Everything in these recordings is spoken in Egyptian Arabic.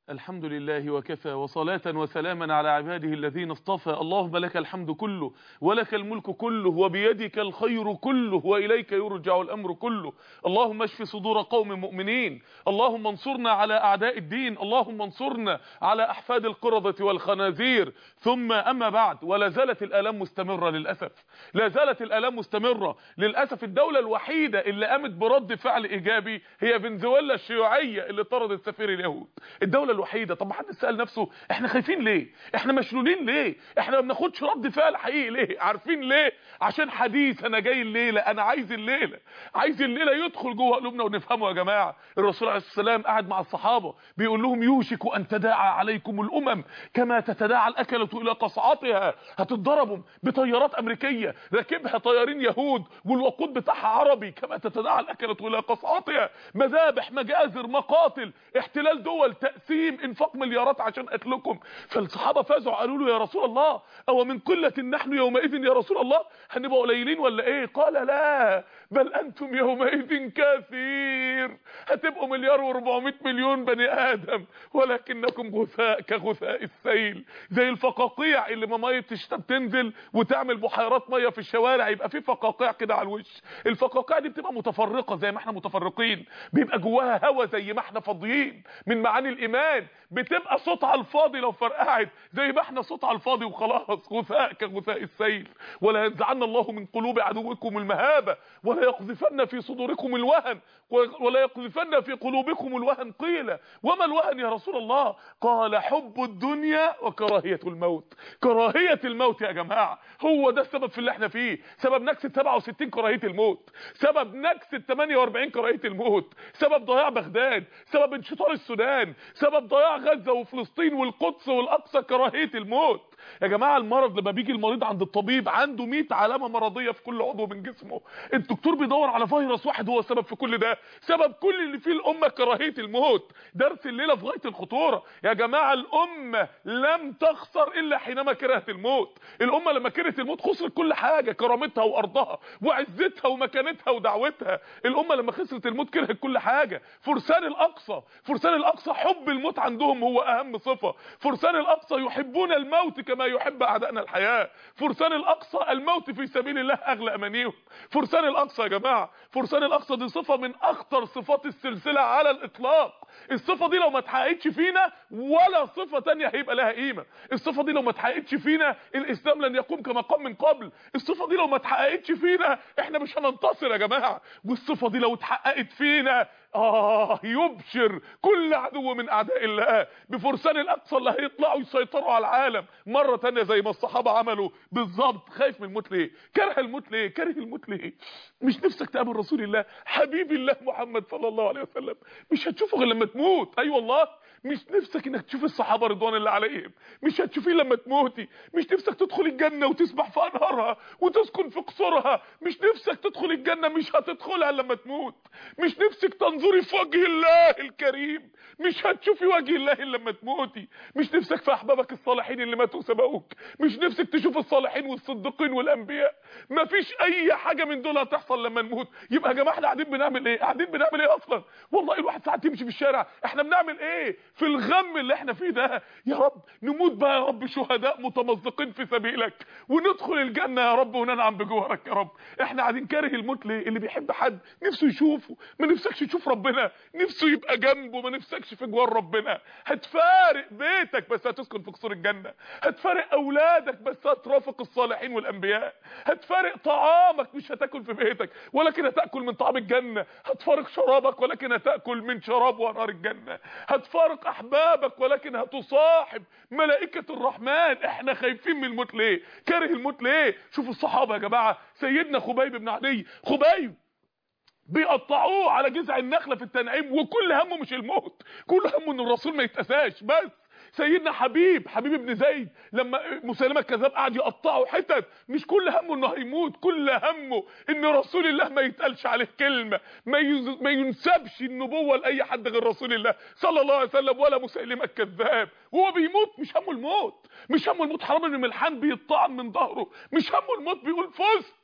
الحمد لله وكفى وصلاة وسلاما على عباده الذين اصطفى اللهم لك الحمد كله ولك الملك كله وبيدك الخير كله وإليك يرجع الأمر كله اللهم اشف صدور قوم مؤمنين اللهم انصرنا على أعداء الدين اللهم انصرنا على أحفاد القردة والخنازير ثم أما بعد ولا زالت الآلام مستمرة للأسف لا زالت الآلام مستمرة للأسف الدولة الوحيدة اللي قامت برد فعل إيجابي هي فنزويلا الشيوعية اللي طردت سفير اليهود الدولة الوحيدة طب ما حد سأل نفسه احنا خايفين ليه احنا مشلولين ليه احنا ما بناخدش رد فعل حقيقي ليه عارفين ليه عشان حديث انا جاي الليلة انا عايز الليلة عايز الليلة يدخل جوه قلوبنا ونفهمه يا جماعة الرسول عليه السلام قاعد مع الصحابة بيقول لهم يوشك ان تداعى عليكم الامم كما تتداعى الاكلة الى قصعتها هتتضربوا بطيارات امريكية راكبها طيارين يهود والوقود بتاعها عربي كما تتداعى الاكلة الى قصعتها مذابح مجازر مقاتل احتلال دول تأثير تقسيم انفاق مليارات عشان قتلكم فالصحابه فازعوا قالوا له يا رسول الله او من قله نحن يومئذ يا رسول الله هنبقى قليلين ولا ايه قال لا بل انتم يومئذ كثير هتبقوا مليار و400 مليون بني ادم ولكنكم غثاء كغثاء السيل زي الفقاقيع اللي ما ميه الشتاء بتنزل وتعمل بحيرات ميه في الشوارع يبقى في فقاقيع كده على الوش الفقاقيع دي بتبقى متفرقه زي ما احنا متفرقين بيبقى جواها هوا زي ما احنا فاضيين من معاني الايمان بتبقى صوت على الفاضي لو فرقعت زي ما احنا صوت على الفاضي وخلاص غثاء كغثاء السيل ولا ينزعن الله من قلوب عدوكم المهابه ولا يقذفن في صدوركم الوهن ولا يقذفن في قلوبكم الوهن قيل وما الوهن يا رسول الله قال حب الدنيا وكراهيه الموت كراهيه الموت يا جماعه هو ده السبب في اللي احنا فيه سبب نكسه 67 كراهيه الموت سبب نكسه 48 كراهيه الموت سبب ضياع بغداد سبب انشطار السودان سبب ضياع غزه وفلسطين والقدس والاقصى كراهيه الموت يا جماعه المرض لما بيجي المريض عند الطبيب عنده 100 علامه مرضيه في كل عضو من جسمه الدكتور بيدور على فيروس واحد هو السبب في كل ده سبب كل اللي فيه الامه كراهيه الموت درس الليله في غايه الخطوره يا جماعه الامه لم تخسر الا حينما كرهت الموت الامه لما كرهت الموت خسرت كل حاجه كرامتها وارضها وعزتها ومكانتها ودعوتها الامه لما خسرت الموت كرهت كل حاجه فرسان الاقصى فرسان الاقصى حب الموت عندهم هو اهم صفه فرسان الاقصى يحبون الموت كما يحب اعدائنا الحياه فرسان الاقصى الموت في سبيل الله اغلى امانيهم فرسان الاقصى يا جماعه فرسان الاقصى دي صفه من اخطر صفات السلسله على الاطلاق الصفه دي لو ما اتحققتش فينا ولا صفه تانية هيبقى لها قيمه الصفه دي لو ما اتحققتش فينا الاسلام لن يقوم كما قام من قبل الصفه دي لو ما اتحققتش فينا احنا مش هننتصر يا جماعه والصفه دي لو اتحققت فينا آه يبشر كل عدو من أعداء الله بفرسان الأقصى اللي هيطلعوا يسيطروا على العالم مرة تانية زي ما الصحابة عملوا بالظبط خايف من الموت ليه كره الموت ليه كره الموت ليه مش نفسك تقابل رسول الله حبيب الله محمد صلى الله عليه وسلم مش هتشوفه غير لما تموت أي أيوة والله مش نفسك انك تشوف الصحابه رضوان الله عليهم مش هتشوفيه لما تموتي مش نفسك تدخل الجنه وتسبح في انهارها وتسكن في قصورها مش نفسك تدخل الجنه مش هتدخلها لما تموت مش نفسك تنظري في وجه الله الكريم مش هتشوفي وجه الله الا لما تموتي مش نفسك في احبابك الصالحين اللي ماتوا سبقوك مش نفسك تشوف الصالحين والصديقين والانبياء مفيش اي حاجه من دول هتحصل لما نموت يبقى يا جماعه احنا قاعدين بنعمل ايه قاعدين بنعمل ايه اصلا والله الواحد ساعات يمشي في الشارع احنا بنعمل ايه في الغم اللي احنا فيه ده يا رب نموت بقى يا رب شهداء متمزقين في سبيلك وندخل الجنه يا رب وننعم بجوارك يا رب احنا قاعدين كاره الموت ليه اللي بيحب حد نفسه يشوفه ما نفسكش تشوف ربنا نفسه يبقى جنبه ما نفسكش في جوار ربنا هتفارق بيتك بس هتسكن في قصور الجنه هتفارق اولادك بس هترافق الصالحين والانبياء هتفارق طعامك مش هتاكل في بيتك ولكن هتاكل من طعام الجنه هتفارق شرابك ولكن هتاكل من شراب وانهار الجنه هتفارق احبابك ولكن هتصاحب ملائكه الرحمن احنا خايفين من الموت ليه كاره الموت ليه شوفوا الصحابه يا جماعه سيدنا خبيب بن عدي خبيب بيقطعوه على جذع النخله في التنعيم وكل همه مش الموت كل همه ان الرسول ما يتقساش بس سيدنا حبيب حبيب ابن زيد لما مسلمه الكذاب قعد يقطعه حتت مش كل همه انه هيموت كل همه ان رسول الله ما يتقالش عليه كلمه ما ما ينسبش النبوه لاي حد غير رسول الله صلى الله عليه وسلم ولا مسلمه الكذاب وهو بيموت مش همه الموت مش همه الموت حرام ان ملحان بيطعن من ظهره مش همه الموت بيقول فزت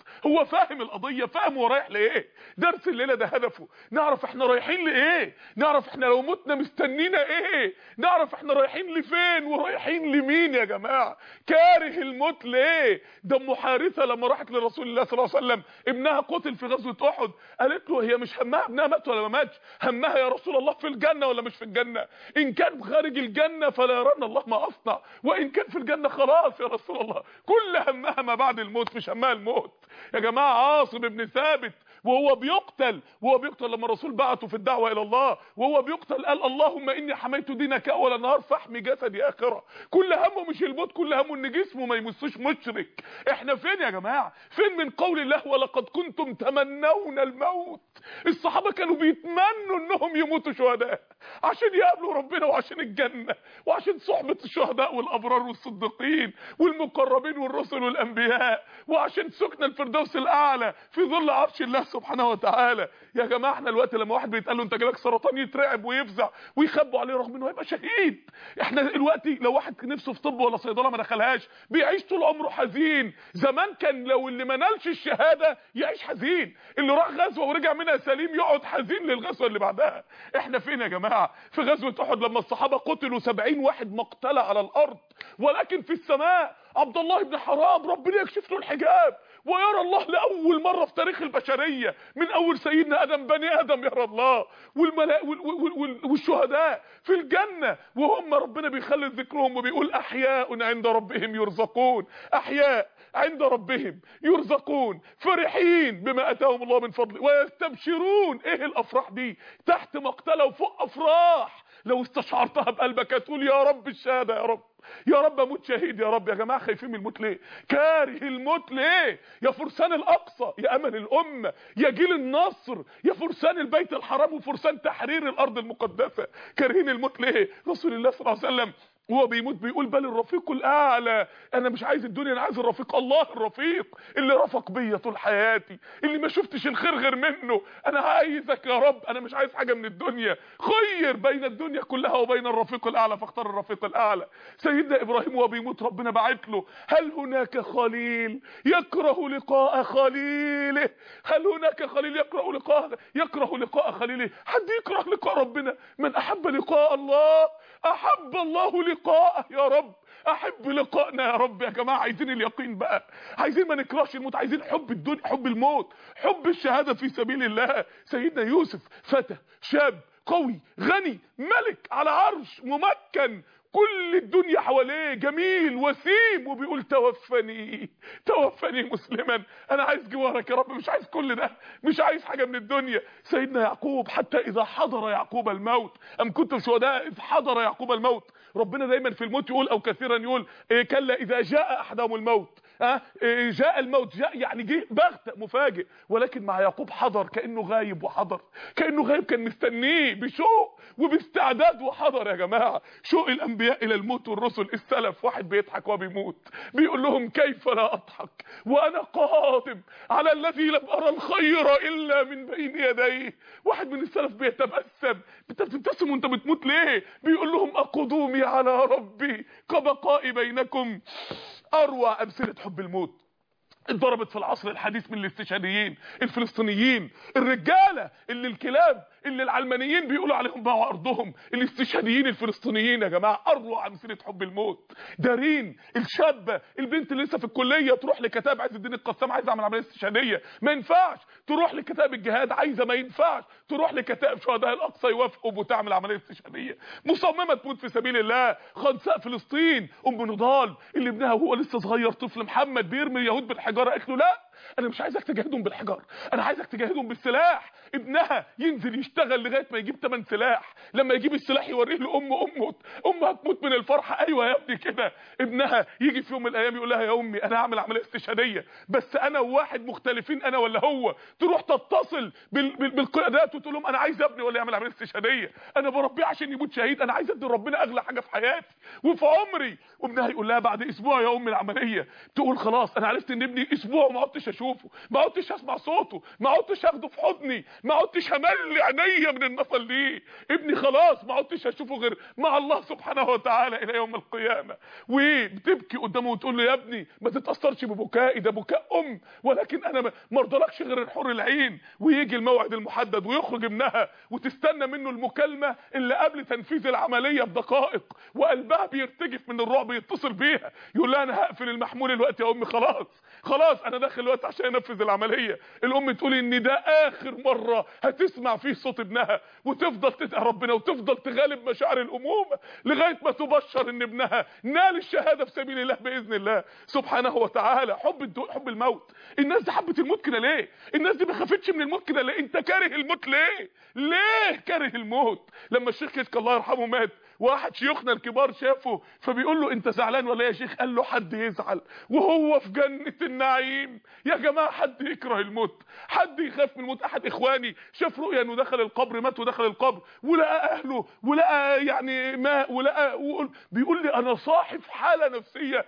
هو فاهم القضيه فاهم هو رايح لايه درس الليله ده هدفه نعرف احنا رايحين لايه نعرف احنا لو متنا مستنينا ايه نعرف احنا رايحين لفين ورايحين لمين يا جماعه كاره الموت ليه ده ام حارثه لما راحت لرسول الله صلى الله عليه وسلم ابنها قتل في غزوه احد قالت له هي مش همها ابنها مات ولا ما ماتش همها يا رسول الله في الجنه ولا مش في الجنه ان كان خارج الجنه فلا يرن الله ما اصنع وان كان في الجنه خلاص يا رسول الله كل همها ما بعد الموت مش همها الموت يا جماعه عاصم بن ثابت وهو بيقتل وهو بيقتل لما الرسول بعته في الدعوه الى الله وهو بيقتل قال اللهم اني حميت دينك اول نهار فاحمي جسدي اخره كل همه مش الموت كل همه ان جسمه ما يمسوش مشرك احنا فين يا جماعه فين من قول الله ولقد كنتم تمنون الموت الصحابه كانوا بيتمنوا انهم يموتوا شهداء عشان يقابلوا ربنا وعشان الجنه وعشان صحبه الشهداء والابرار والصديقين والمقربين والرسل والانبياء وعشان سكن الفردوس الاعلى في ظل عرش الله سبحانه وتعالى يا جماعه احنا الوقت لما واحد بيتقال له انت جالك سرطان يترعب ويفزع ويخبوا عليه رغم انه هيبقى شهيد احنا دلوقتي لو واحد نفسه في طب ولا صيدله ما دخلهاش بيعيش طول عمره حزين زمان كان لو اللي ما نالش الشهاده يعيش حزين اللي راح غزوه ورجع منها سليم يقعد حزين للغزوه اللي بعدها احنا فين يا جماعه في غزوه احد لما الصحابه قتلوا 70 واحد مقتله على الارض ولكن في السماء عبد الله بن حرام ربنا يكشف له الحجاب ويرى الله لاول مره في تاريخ البشريه من اول سيدنا ادم بني ادم يرى الله والملائكه والشهداء في الجنه وهم ربنا بيخلد ذكرهم وبيقول احياء عند ربهم يرزقون احياء عند ربهم يرزقون فرحين بما اتاهم الله من فضله ويستبشرون ايه الافراح دي تحت مقتله وفوق افراح لو استشعرتها بقلبك هتقول يا رب الشهاده يا رب يا رب اموت شهيد يا رب يا جماعه خايفين من الموت ليه كاره الموت ليه يا فرسان الاقصى يا امل الامه يا جيل النصر يا فرسان البيت الحرام وفرسان تحرير الارض المقدسه كارهين الموت ليه رسول الله صلى الله عليه وسلم وهو بيموت بيقول بل الرفيق الاعلى انا مش عايز الدنيا انا عايز الرفيق الله الرفيق اللي رفق بيا طول حياتي اللي ما شفتش الخير غير منه انا عايزك يا رب انا مش عايز حاجه من الدنيا خير بين الدنيا كلها وبين الرفيق الاعلى فاختار الرفيق الاعلى سيدنا ابراهيم وهو بيموت ربنا بعت له هل هناك خليل يكره لقاء خليله هل هناك خليل يكره لقاء يكره لقاء خليله حد يكره لقاء ربنا من احب لقاء الله احب الله لقاءه يا رب احب لقائنا يا رب يا جماعه عايزين اليقين بقى عايزين ما نكرهش الموت عايزين حب الدنيا حب الموت حب الشهاده في سبيل الله سيدنا يوسف فتى شاب قوي غني ملك على عرش ممكن كل الدنيا حواليه جميل وسيم وبيقول توفني توفني مسلما انا عايز جوارك يا رب مش عايز كل ده مش عايز حاجه من الدنيا سيدنا يعقوب حتى اذا حضر يعقوب الموت ام كنتم شهداء اذ حضر يعقوب الموت ربنا دايما في الموت يقول او كثيرا يقول إيه كلا اذا جاء احدهم الموت ها إيه جاء الموت جاء يعني جه بغتة مفاجئ ولكن مع يعقوب حضر كانه غايب وحضر كانه غايب كان مستنيه بشوق وباستعداد وحضر يا جماعه شوق الانبياء الى الموت والرسل السلف واحد بيضحك وهو بيموت بيقول لهم كيف لا اضحك وانا قادم على الذي لم ارى الخير الا من بين يديه واحد من السلف بيتبسم انت بتبتسم وانت بتموت ليه بيقول لهم اقدومي على ربي كبقائي بينكم اروع امثله حب الموت اتضربت في العصر الحديث من الاستشهاديين الفلسطينيين الرجاله اللي الكلاب اللي العلمانيين بيقولوا عليهم باعوا ارضهم الاستشهاديين الفلسطينيين يا جماعه اروع امثله حب الموت دارين الشابه البنت اللي لسه في الكليه تروح لكتاب عز الدين القسام عايزه اعمل عمليه استشهاديه ما ينفعش تروح لكتاب الجهاد عايزه ما ينفعش تروح لكتاب شهداء الاقصى يوافقوا وتعمل عمليه استشهاديه مصممه تموت في سبيل الله خنساء فلسطين ام نضال اللي ابنها وهو لسه صغير طفل محمد بيرمي اليهود بالحجاره قالت له لا انا مش عايزك تجاهدهم بالحجار انا عايزك تجاهدهم بالسلاح ابنها ينزل يشتغل لغايه ما يجيب 8 سلاح لما يجيب السلاح يوريه لام امه امها تموت من الفرحه ايوه يا ابني كده ابنها يجي في يوم من الايام يقول لها يا امي انا هعمل عمليه استشهاديه بس انا وواحد مختلفين انا ولا هو تروح تتصل بال... بال... بالقيادات وتقول لهم انا عايز ابني ولا يعمل عمليه استشهاديه انا بربيه عشان يموت شهيد انا عايز ادي ربنا اغلى حاجه في حياتي وفي عمري وابنها يقول لها بعد اسبوع يا امي العمليه تقول خلاص انا عرفت ان ابني اسبوع وما عدتش اشوفه ما عدتش اسمع صوته ما عدتش اخده في حضني ما عدتش هملي عينيا من النظر ليه ابني خلاص ما عدتش اشوفه غير مع الله سبحانه وتعالى الى يوم القيامه وبتبكي قدامه وتقول له يا ابني ما تتاثرش ببكائي ده بكاء ام ولكن انا ما ارضلكش غير الحور العين ويجي الموعد المحدد ويخرج ابنها وتستنى منه المكالمه اللي قبل تنفيذ العمليه بدقائق وقلبها بيرتجف من الرعب يتصل بيها يقول لها انا هقفل المحمول الوقت يا امي خلاص خلاص انا داخل الوقت عشان انفذ العمليه الام تقول ان ده اخر مره هتسمع فيه صوت ابنها وتفضل تدعي ربنا وتفضل تغالب مشاعر الامومه لغايه ما تبشر ان ابنها نال الشهاده في سبيل الله باذن الله سبحانه وتعالى حب الدو... حب الموت الناس دي حبت الموت كده ليه الناس دي ما خافتش من الموت كده ليه انت كاره الموت ليه ليه كاره الموت لما الشيخ كشك الله يرحمه مات واحد شيوخنا الكبار شافه فبيقول له انت زعلان ولا يا شيخ قال له حد يزعل وهو في جنة النعيم يا جماعة حد يكره الموت حد يخاف من الموت احد اخواني شاف رؤيا انه دخل القبر مات ودخل القبر ولقى اهله ولقى يعني ماء ولقى وقل بيقول لي انا صاحب حالة نفسية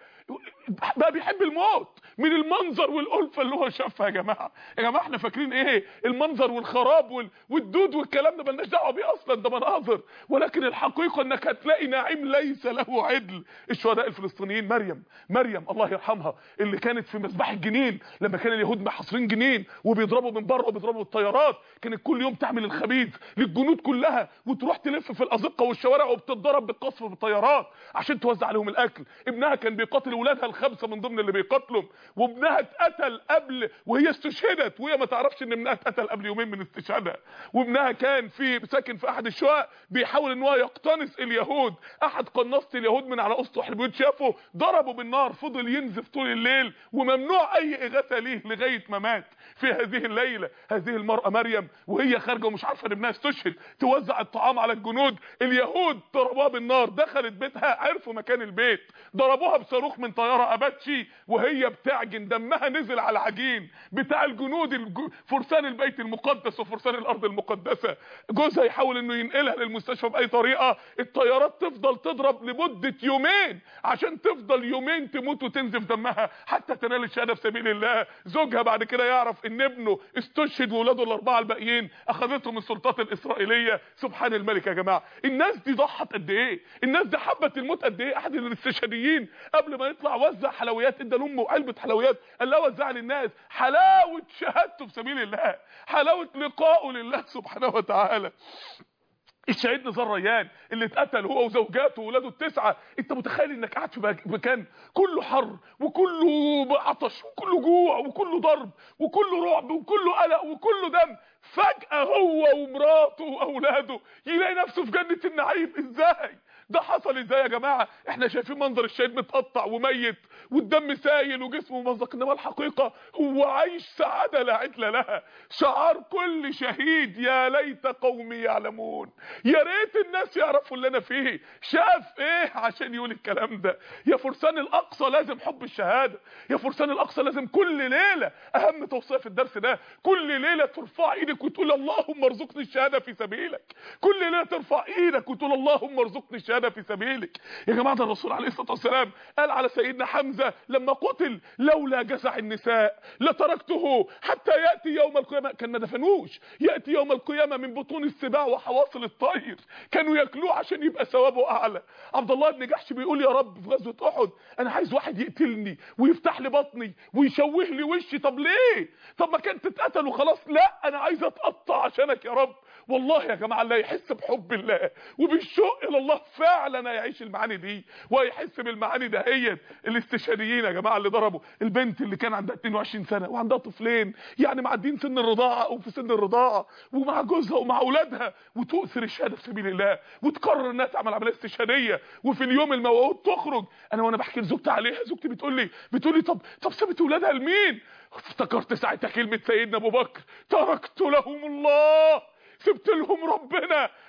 بقى بيحب الموت من المنظر والألفة اللي هو شافها يا جماعة يا جماعة احنا فاكرين ايه المنظر والخراب وال... والدود والكلام ده ملناش دعوه بيه اصلا ده مناظر ولكن الحقيقة انك هتلاقي نعيم ليس له عدل الشهداء الفلسطينيين مريم مريم الله يرحمها اللي كانت في مذبح الجنين لما كان اليهود محاصرين جنين وبيضربوا من بره وبيضربوا الطيارات كانت كل يوم تعمل الخبيث للجنود كلها وتروح تلف في الازقه والشوارع وبتتضرب بالقصف بالطيارات عشان توزع عليهم الاكل ابنها كان بيقاتل ولادها الخمسه من ضمن اللي بيقاتلهم وابنها اتقتل قبل وهي استشهدت وهي ما تعرفش ان ابنها اتقتل قبل يومين من استشهادها وابنها كان في ساكن في احد الشقق بيحاول ان هو يقتنص اليهود احد قناصه اليهود من على اسطح البيوت شافه ضربه بالنار فضل ينزف طول الليل وممنوع اي اغاثه ليه لغايه ما مات في هذه الليله هذه المراه مريم وهي خارجه ومش عارفه ان ابنها استشهد توزع الطعام على الجنود اليهود ضربوها بالنار دخلت بيتها عرفوا مكان البيت ضربوها بصاروخ من طياره اباتشي وهي بتعجن دمها نزل على العجين بتاع الجنود الج... فرسان البيت المقدس وفرسان الارض المقدسه جوزها يحاول انه ينقلها للمستشفى باي طريقه الطيارات تفضل تضرب لمده يومين عشان تفضل يومين تموت وتنزف دمها حتى تنال الشهاده في سبيل الله زوجها بعد كده يعرف ان ابنه استشهد واولاده الاربعه الباقيين اخذتهم السلطات الاسرائيليه سبحان الملك يا جماعه الناس دي ضحت قد ايه الناس دي حبت الموت قد ايه احد الاستشهاديين قبل ما يطلع وزع حلويات ادى لامه علبه حلويات قال لها وزعها للناس حلاوه شهادته في سبيل الله حلاوه لقائه لله سبحانه وتعالى الشهيد نزار ريان اللي اتقتل هو وزوجاته واولاده التسعه انت متخيل انك قاعد في مكان كله حر وكله عطش وكله جوع وكله ضرب وكله رعب وكله قلق وكله دم فجاه هو ومراته واولاده يلاقي نفسه في جنه النعيم ازاي ده حصل ازاي يا جماعه احنا شايفين منظر الشهيد متقطع وميت والدم سايل وجسمه ممزق انما الحقيقه هو عايش سعاده لا عدل لها شعار كل شهيد يا ليت قومي يعلمون يا ريت الناس يعرفوا اللي انا فيه شاف ايه عشان يقول الكلام ده يا فرسان الاقصى لازم حب الشهاده يا فرسان الاقصى لازم كل ليله اهم توصيه في الدرس ده كل ليله ترفع ايدك وتقول اللهم ارزقني الشهاده في سبيلك كل ليله ترفع ايدك وتقول اللهم ارزقني الشهاده في سبيلك يا جماعه ده الرسول عليه الصلاه والسلام قال على سيدنا حمزه لما قتل لولا جزع النساء لتركته حتى ياتي يوم القيامه كان ما دفنوش ياتي يوم القيامه من بطون السباع وحواصل الطير كانوا ياكلوه عشان يبقى ثوابه اعلى عبد الله بن جحش بيقول يا رب في غزوه احد انا عايز واحد يقتلني ويفتح لي بطني ويشوه لي وشي طب ليه طب ما كانت تتقتل وخلاص لا انا عايز اتقطع عشانك يا رب والله يا جماعه اللي يحس بحب الله وبالشوق الى الله فعلا هيعيش المعاني دي وهيحس بالمعاني دهيت الاستشهاديين يا جماعه اللي ضربوا البنت اللي كان عندها 22 سنه وعندها طفلين يعني معديين سن الرضاعه او في سن الرضاعه ومع جوزها ومع اولادها وتؤثر الشهاده في سبيل الله وتقرر انها تعمل عمليه استشهاديه وفي اليوم الموعود تخرج انا وانا بحكي لزوجتي عليها زوجتي بتقول لي بتقول لي طب طب سابت اولادها لمين افتكرت ساعتها كلمه سيدنا ابو بكر تركت لهم الله سبت لهم ربنا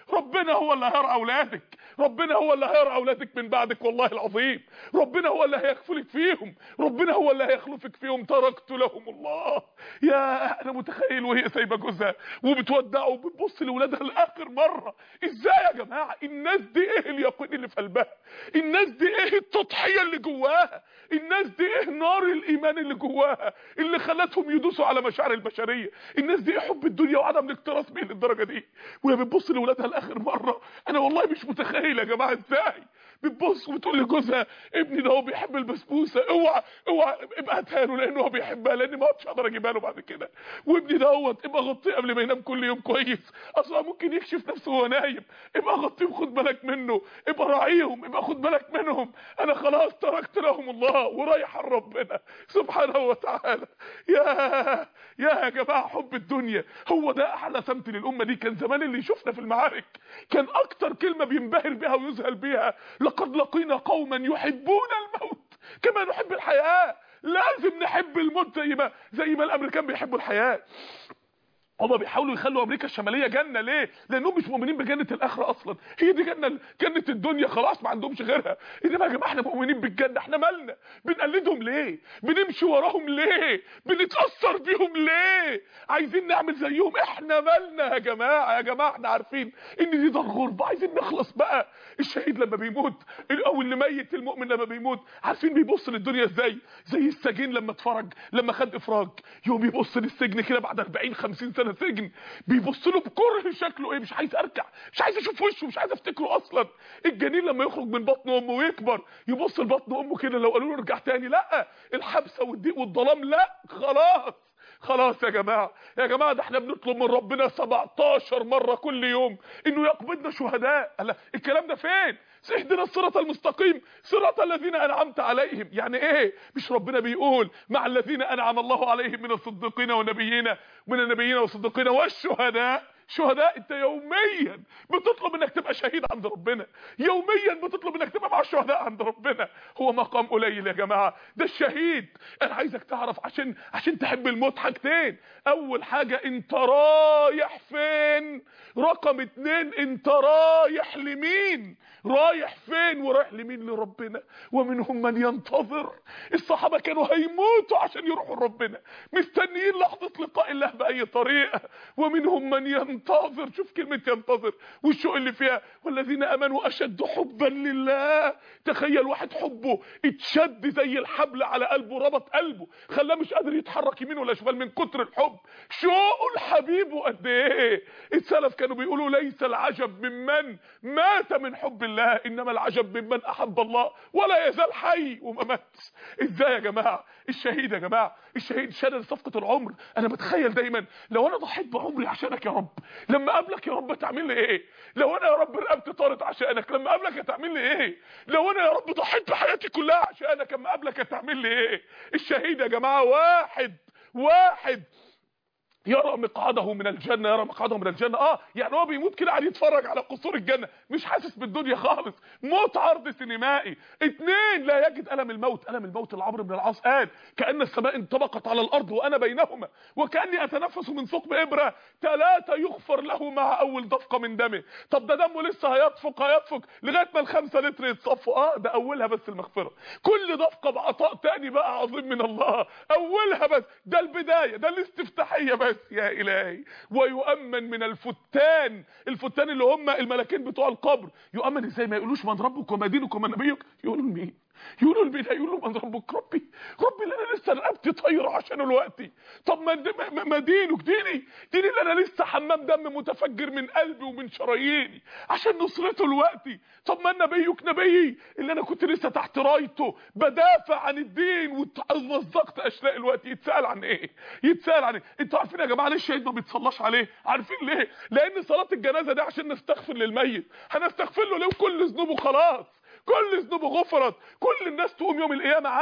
ربنا هو اللي هيرعى اولادك ربنا هو اللي هيرعى اولادك من بعدك والله العظيم ربنا هو اللي هيكفلك فيهم ربنا هو اللي هيخلفك فيهم تركت لهم الله يا انا متخيل وهي سايبه جوزها وبتودعه وبتبص لاولادها لاخر مره ازاي يا جماعه الناس دي ايه اليقين اللي في قلبها الناس دي ايه التضحيه اللي جواها الناس دي ايه نار الايمان اللي جواها اللي خلتهم يدوسوا على مشاعر البشريه الناس دي ايه حب الدنيا وعدم الاكتراث بيه للدرجه دي وهي بتبص لاولادها لاخر مره انا والله مش متخيل يا جماعه ازاي بتبص وبتقول لجوزها ابني ده هو بيحب البسبوسه اوعى اوعى ابقى هاتها له لانه هو بيحبها لاني ما عادش اقدر اجيبها له بعد كده وابني دوت ابقى غطيه قبل ما ينام كل يوم كويس اصلا ممكن يكشف نفسه وهو نايم ابقى غطيه وخد بالك منه ابقى راعيهم ابقى خد بالك منهم انا خلاص تركت لهم الله ورايح ربنا سبحانه وتعالى يا يا يا جماعه حب الدنيا هو ده احلى سمت للامه دي كان زمان اللي يشوفنا في المعارك كان اكتر كلمه بينبهر بيها ويذهل بيها لقد لقينا قوما يحبون الموت كما نحب الحياه لازم نحب الموت زي ما زي ما الامريكان بيحبوا الحياه هما بيحاولوا يخلوا امريكا الشماليه جنه ليه لانهم مش مؤمنين بجنه الاخره اصلا هي دي جنه جنه الدنيا خلاص ما عندهمش غيرها انما يا جماعه احنا مؤمنين بالجنه احنا مالنا بنقلدهم ليه بنمشي وراهم ليه بنتاثر بيهم ليه عايزين نعمل زيهم احنا مالنا يا جماعه يا جماعه احنا عارفين ان دي دار غربه عايزين نخلص بقى الشهيد لما بيموت او اللي ميت المؤمن لما بيموت عارفين بيبص للدنيا ازاي زي السجين لما اتفرج لما خد افراج يوم يبص للسجن كده بعد 40 50 سنه سجن بيبص له بكره شكله ايه مش عايز ارجع مش عايز اشوف وشه مش عايز افتكره اصلا الجنين لما يخرج من بطن امه ويكبر يبص لبطن امه كده لو قالوا له ارجع تاني لا الحبسه والضيق والظلام لا خلاص خلاص يا جماعه يا جماعه ده احنا بنطلب من ربنا 17 مره كل يوم انه يقبضنا شهداء لا الكلام ده فين اهدنا الصراط المستقيم صراط الذين انعمت عليهم يعني ايه مش ربنا بيقول مع الذين انعم الله عليهم من الصديقين والنبيين من النبيين والصديقين والشهداء شهداء انت يوميا بتطلب انك تبقى شهيد عند ربنا يوميا بتطلب انك تبقى مع الشهداء عند ربنا هو مقام قليل يا جماعه ده الشهيد انا عايزك تعرف عشان عشان تحب الموت حاجتين اول حاجه انت رايح فين رقم اتنين انت رايح لمين رايح فين ورايح لمين لربنا ومنهم من ينتظر الصحابه كانوا هيموتوا عشان يروحوا لربنا مستنيين لحظه لقاء الله باي طريقه ومنهم من ينتظر شوف كلمه ينتظر والشوق اللي فيها والذين امنوا اشد حبا لله تخيل واحد حبه اتشد زي الحبل على قلبه ربط قلبه خلاه مش قادر يتحرك يمين ولا شمال من كتر الحب شوقه لحبيبه قد ايه السلف كانوا بيقولوا ليس العجب ممن مات من حب الله انما العجب ممن احب الله ولا يزال حي وما ماتش ازاي يا جماعه الشهيد يا جماعه الشهيد شهاده صفقه العمر انا بتخيل دايما لو انا ضحيت بعمري عشانك يا رب لما اقابلك يا رب تعمل لي ايه لو انا يا رب رقبتي طارت عشانك لما اقابلك هتعمل لي ايه لو انا يا رب ضحيت بحياتي كلها عشانك لما اقابلك هتعمل لي ايه الشهيد يا جماعه واحد واحد يرى مقعده من الجنه يرى مقعده من الجنه اه يعني هو بيموت كده قاعد يتفرج على قصور الجنه مش حاسس بالدنيا خالص موت عرض سينمائي اتنين لا يجد الم الموت الم الموت اللي عمرو بن العاص قال كان السماء انطبقت على الارض وانا بينهما وكاني اتنفس من ثقب ابره ثلاثه يغفر له مع اول دفقه من دمه طب ده دمه لسه هيدفق هيدفق لغايه ما الخمسة لتر يتصفوا اه ده اولها بس المغفره كل دفقه بعطاء تاني بقى عظيم من الله اولها بس ده البدايه ده الاستفتاحيه بس بس يا الهي ويؤمن من الفتان الفتان اللي هم الملكين بتوع القبر يؤمن ازاي ما يقولوش من ربك وما دينك وما نبيك يقولوا لمين يقولوا لمين يقولوا من ربك ربي ربي اللي انا لسه رقبتي طايره عشانه دلوقتي طب ما ما دينك ديني ديني اللي انا لسه حمام دم متفجر من قلبي ومن شراييني عشان نصرته دلوقتي طب ما نبيك نبيي اللي انا كنت لسه تحت رايته بدافع عن الدين ومزقت اشلاء الوقت يتسال عن ايه يتسال عن ايه انتوا عارفين يا جماعه ليه الشهيد ما بيتصلاش عليه عارفين ليه لان صلاه الجنازه دي عشان نستغفر للميت هنستغفر له ليه كل ذنوبه خلاص كل ذنوبه غفرت كل الناس تقوم يوم القيامه عادي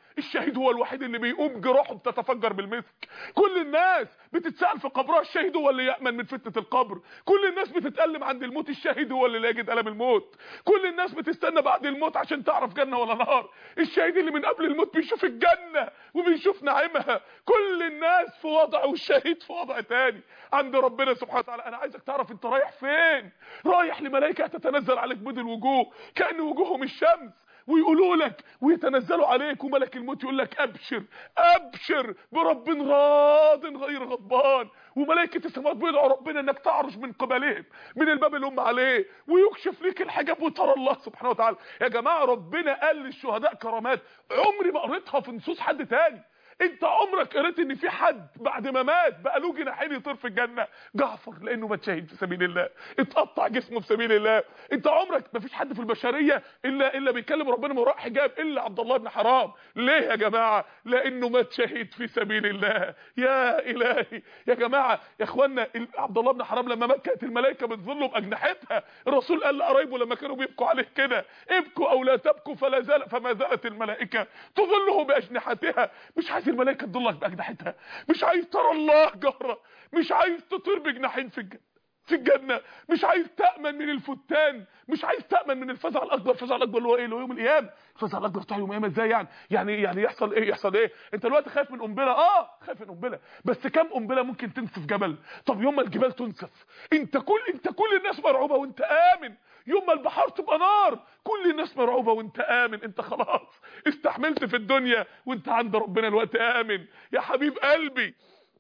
الشهيد هو الوحيد اللي بيقوم جراحه بتتفجر بالمسك كل الناس بتتسأل في قبرها الشهيد هو اللي يأمن من فتنة القبر كل الناس بتتألم عند الموت الشهيد هو اللي لا يجد ألم الموت كل الناس بتستنى بعد الموت عشان تعرف جنة ولا نار الشهيد اللي من قبل الموت بيشوف الجنة وبيشوف نعيمها كل الناس في وضع والشهيد في وضع تاني عند ربنا سبحانه وتعالى انا عايزك تعرف انت رايح فين رايح لملائكه تتنزل عليك بيض الوجوه كأن وجوههم الشمس ويقولوا لك ويتنزلوا عليك وملك الموت يقول لك ابشر ابشر برب راض غير غضبان وملائكه السماوات بيدعوا ربنا انك تعرج من قبلهم من الباب اللي هم عليه ويكشف ليك الحجاب وترى الله سبحانه وتعالى يا جماعه ربنا قال للشهداء كرامات عمري ما قريتها في نصوص حد تاني انت عمرك قريت ان في حد بعد ما مات بقى له جناحين يطير في الجنه جعفر لانه مات شهيد في سبيل الله اتقطع جسمه في سبيل الله انت عمرك ما فيش حد في البشريه الا الا بيكلم ربنا من وراء حجاب الا عبد الله بن حرام ليه يا جماعه لانه مات شهيد في سبيل الله يا الهي يا جماعه يا اخوانا عبد الله بن حرام لما مات كانت الملائكه بتظله باجنحتها الرسول قال لقرايبه لما كانوا بيبكوا عليه كده ابكوا او لا تبكوا فلا زال فما زالت الملائكه تظله باجنحتها مش عايز الملائكه تضلك باجنحتها مش عايز ترى الله جهرة مش عايز تطير بجناحين في الجنه في الجنه مش عايز تامن من الفتان مش عايز تامن من الفزع الاكبر الفزع الاكبر اللي هو ايه اللي هو يوم القيامه الفزع الاكبر بتاع يوم القيامه ازاي يعني يعني يعني يحصل ايه يحصل ايه انت دلوقتي خايف من قنبله اه خايف من قنبله بس كام قنبله ممكن تنسف جبل طب يوم ما الجبال تنسف انت كل انت كل الناس مرعوبه وانت امن يوم ما البحار تبقى نار كل الناس مرعوبه وانت امن انت خلاص استحملت في الدنيا وانت عند ربنا الوقت امن يا حبيب قلبي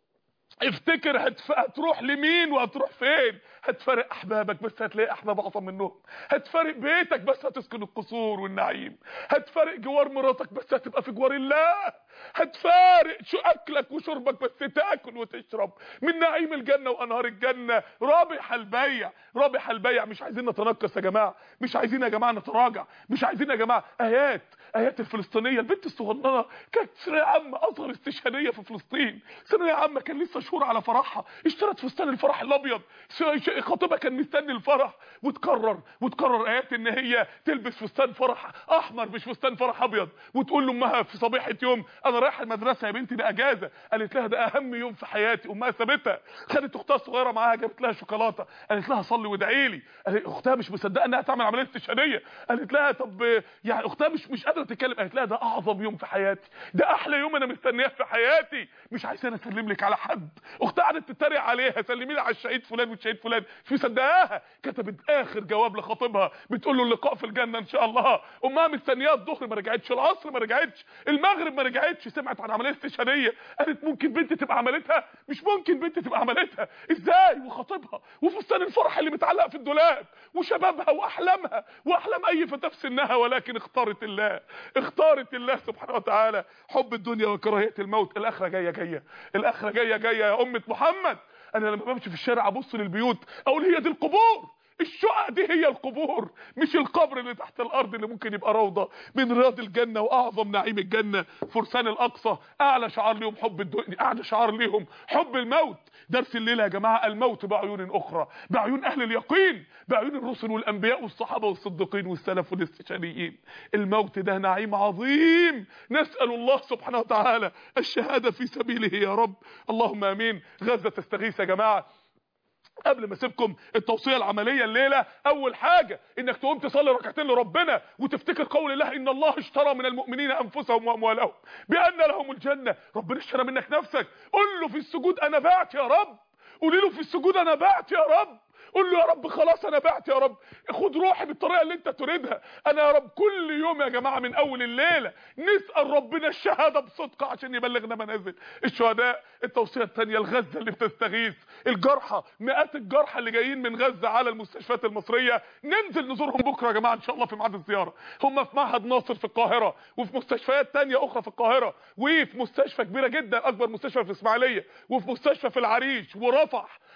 افتكر هتف... هتروح لمين وهتروح فين هتفارق احبابك بس هتلاقي احباب اعظم منهم هتفارق بيتك بس هتسكن القصور والنعيم هتفارق جوار مراتك بس هتبقى في جوار الله هتفارق شو اكلك وشربك بس تاكل وتشرب من نعيم الجنه وانهار الجنه رابح البيع رابح البيع مش عايزين نتنقص يا جماعه مش عايزين يا جماعه نتراجع مش عايزين يا جماعه ايات ايات الفلسطينيه البنت الصغننه كانت ثانويه عامه اصغر استشهاديه في فلسطين ثانويه عامه كان لسه شهور على فرحها اشترت فستان الفرح الابيض خطيبها كان مستني الفرح وتكرر وتكرر ايات ان هي تلبس فستان فرح احمر مش فستان فرح ابيض وتقول لامها في صبيحه يوم انا رايحه المدرسه يا بنتي ده اجازه قالت لها ده اهم يوم في حياتي امها سابتها خدت اختها الصغيره معاها جابت لها شوكولاته قالت لها صلي وادعي لي اختها مش مصدقه انها تعمل عمليه استشهاديه قالت لها طب يعني اختها مش مش قادره تتكلم قالت لها ده اعظم يوم في حياتي ده احلى يوم انا مستنياه في حياتي مش عايزاني اسلم لك على حد اختها قعدت تتريق عليها سلمي لي على الشهيد فلان والشهيد فلان مش مصدقاها كتبت اخر جواب لخطيبها بتقول له اللقاء في الجنه ان شاء الله امها مستنياه الظهر ما رجعتش العصر ما رجعتش المغرب ما رجعتش سمعت عن عمليه استشهاديه قالت ممكن بنت تبقى عملتها مش ممكن بنت تبقى عملتها ازاي وخطيبها وفستان الفرح اللي متعلق في الدولاب وشبابها واحلامها واحلام اي فتاه في سنها ولكن اختارت الله اختارت الله سبحانه وتعالى حب الدنيا وكراهيه الموت الاخره جايه جايه الاخره جايه جايه يا امه محمد انا لما بمشي في الشارع ابص للبيوت اقول هي دي القبور الشقق دي هي القبور مش القبر اللي تحت الارض اللي ممكن يبقى روضه من رياض الجنه واعظم نعيم الجنه فرسان الاقصى اعلى شعار ليهم حب الدنيا اعلى شعار ليهم حب الموت درس الليله يا جماعه الموت بعيون اخرى بعيون اهل اليقين بعيون الرسل والانبياء والصحابه والصديقين والسلف والاستشهاديين الموت ده نعيم عظيم نسال الله سبحانه وتعالى الشهاده في سبيله يا رب اللهم امين غزه تستغيث يا جماعه قبل ما اسيبكم التوصيه العمليه الليله اول حاجه انك تقوم تصلي ركعتين لربنا وتفتكر قول الله ان الله اشترى من المؤمنين انفسهم واموالهم بان لهم الجنه ربنا اشترى منك نفسك قول له في السجود انا بعت يا رب قولي له في السجود انا بعت يا رب قول له يا رب خلاص انا بعت يا رب خد روحي بالطريقه اللي انت تريدها انا يا رب كل يوم يا جماعه من اول الليله نسال ربنا الشهاده بصدق عشان يبلغنا منازل الشهداء التوصيه الثانيه الغزه اللي بتستغيث الجرحى مئات الجرحى اللي جايين من غزه على المستشفيات المصريه ننزل نزورهم بكره يا جماعه ان شاء الله في ميعاد الزياره هم في معهد ناصر في القاهره وفي مستشفيات ثانيه اخرى في القاهره وفي مستشفى كبيره جدا اكبر مستشفى في الاسماعيليه وفي مستشفى في العريش ورفح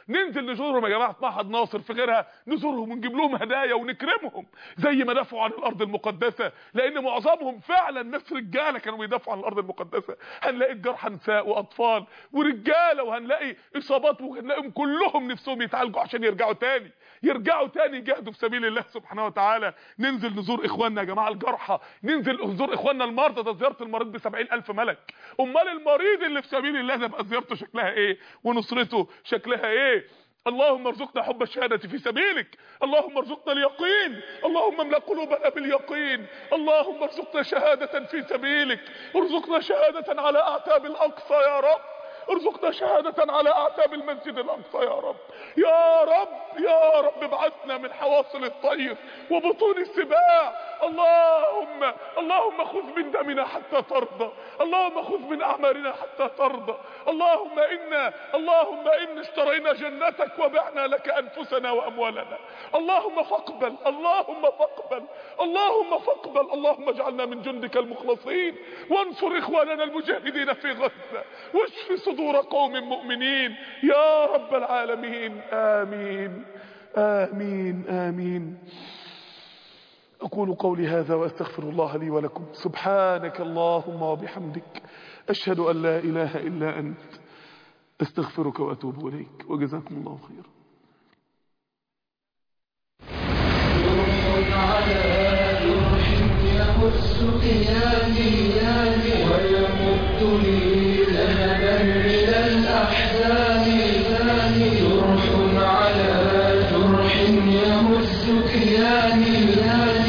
ننزل نزورهم يا جماعه في معهد ناصر في غيرها نزورهم ونجيب لهم هدايا ونكرمهم زي ما دافعوا عن الارض المقدسه لان معظمهم فعلا ناس رجاله كانوا بيدافعوا عن الارض المقدسه هنلاقي الجرحى نساء واطفال ورجاله وهنلاقي اصابات وهنلاقيهم كلهم نفسهم يتعالجوا عشان يرجعوا تاني يرجعوا تاني يجاهدوا في سبيل الله سبحانه وتعالى ننزل نزور اخواننا يا جماعه الجرحى ننزل نزور اخواننا المرضى ده زياره المريض ب 70000 ملك امال المريض اللي في سبيل الله ده بقى زيارته شكلها ايه ونصرته شكلها ايه اللهم ارزقنا حب الشهادة في سبيلك اللهم ارزقنا اليقين اللهم املأ قلوبنا باليقين اللهم ارزقنا شهادة في سبيلك ارزقنا شهادة على اعتاب الاقصى يا رب ارزقنا شهادة على اعتاب المسجد الاقصى يا رب يا رب يا رب ابعثنا من حواصل الطير وبطون السباع اللهم اللهم خذ من دمنا حتى ترضى اللهم خذ من اعمارنا حتى ترضى اللهم انا اللهم انا اشترينا جنتك وبعنا لك انفسنا واموالنا اللهم فاقبل اللهم فاقبل اللهم فاقبل اللهم اجعلنا من جندك المخلصين وانصر اخواننا المجاهدين في غزه واشف صدور قوم مؤمنين يا رب العالمين امين امين امين أقول قولي هذا وأستغفر الله لي ولكم سبحانك اللهم وبحمدك أشهد أن لا إله إلا أنت أستغفرك وأتوب إليك وجزاكم الله خيرا على جرح يمس كياني ويمد لي ذهبا من الأحزان جرح على جرح يمس كياني